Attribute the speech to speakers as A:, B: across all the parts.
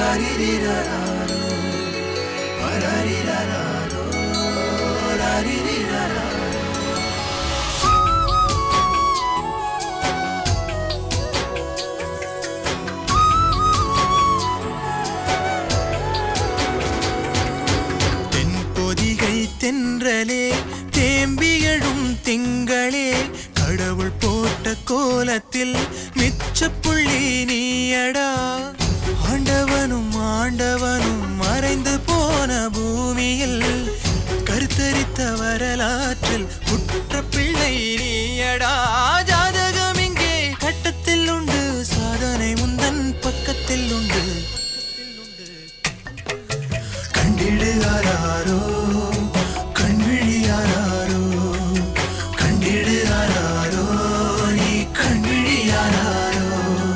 A: ராரிரிராரோ, ராரிரிராரோ, ராரிரிராரோ. தென்பொதிகை தென்றலே தேம்பியழும் திங்களே கடவுள் போட்ட கோலத்தில் மிச்ச புள்ளி நீயடா ஆண்டவனும் ஆண்டவனும் மறைந்து போன பூமியில் கருத்தரித்த வரலாற்றில் குற்ற பிள்ளை நீயடா ஜாதகம் இங்கே கட்டத்தில் உண்டு சாதனை முந்தன் பக்கத்தில் உண்டு கண்டிடு ஆராரோ கண்விழி ஆராரோ கண்டிடு ஆராரோ நீ கண்விழி ஆராரோ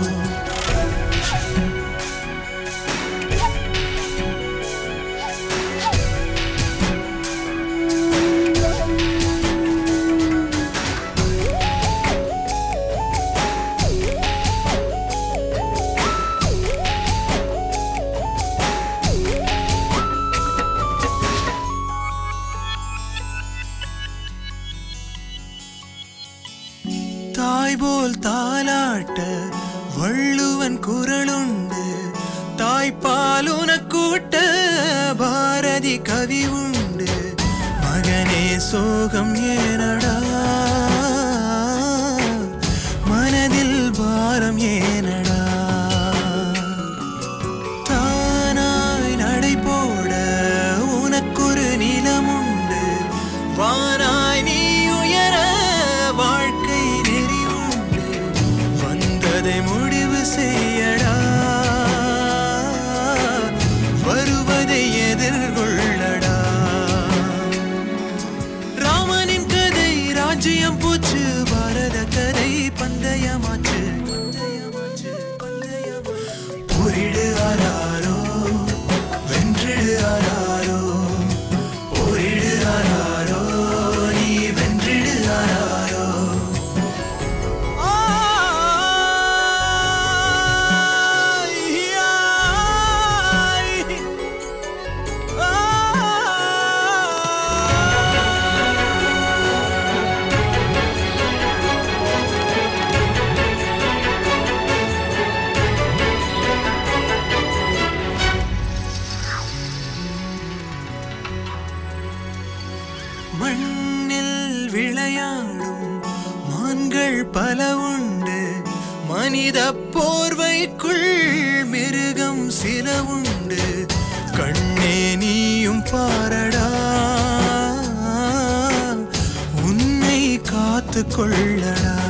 A: தாய் போல் தாலாட்ட வள்ளுவன் குரலுண்டு தாய்ப்பால் உனக்கூட்ட பாரதி கவி உண்டு மகனே சோகம் ஏனடா மனதில் பாரம் ஏனடா தானாய் நடை போட உனக்கொரு நிலமுண்டு வானாய் நீ உயர வாழ்க்கை நெறி உண்டு வந்ததை முடிவு செய்யடா வருவதை எதிர்கொள்ளடா ராமனின் கதை ராஜ்யம் போச்சு பாரத கதை பந்தயமாச்சு பந்தயமாச்சு பந்தயமாச்சு போரிடு ஆராரோ வென்றிடு ஆராரோ போரிடு ஆராரோ நீ வென்றிடு ஆராரோ ஆய், ஆய், ஆய். மண்ணில் விளையாடும் மான்கள் பல உண்டு மனித போர்வைக்குள் மிருகம் சில உண்டு கண்ணே நீயும் பாரடா உன்னை காத்து கொள்ளடா